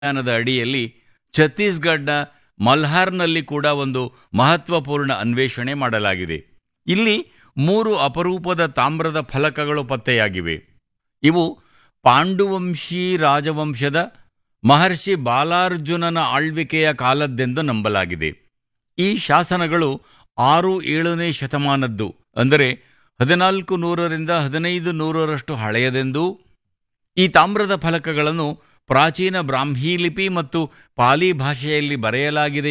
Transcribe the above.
ಅಭಿಯಾನದ ಅಡಿಯಲ್ಲಿ ಛತ್ತೀಸ್ಗಢನ ಮಲ್ಹಾರ್ನಲ್ಲಿ ಕೂಡ ಒಂದು ಮಹತ್ವಪೂರ್ಣ ಅನ್ವೇಷಣೆ ಮಾಡಲಾಗಿದೆ ಇಲ್ಲಿ ಮೂರು ಅಪರೂಪದ ತಾಮ್ರದ ಫಲಕಗಳು ಪತ್ತೆಯಾಗಿವೆ ಇವು ಪಾಂಡುವಂಶಿ ರಾಜವಂಶದ ಮಹರ್ಷಿ ಬಾಲಾರ್ಜುನನ ಆಳ್ವಿಕೆಯ ಕಾಲದ್ದೆಂದು ನಂಬಲಾಗಿದೆ ಈ ಶಾಸನಗಳು ಆರು ಏಳನೇ ಶತಮಾನದ್ದು ಅಂದರೆ ಹದಿನಾಲ್ಕು ನೂರರಿಂದ ಹದಿನೈದು ನೂರರಷ್ಟು ಹಳೆಯದೆಂದೂ ಈ ತಾಮ್ರದ ಫಲಕಗಳನ್ನು ಪ್ರಾಚೀನ ಬ್ರಾಹ್ಮೀ ಲಿಪಿ ಮತ್ತು ಪಾಲಿ ಭಾಷೆಯಲ್ಲಿ ಬರೆಯಲಾಗಿದೆ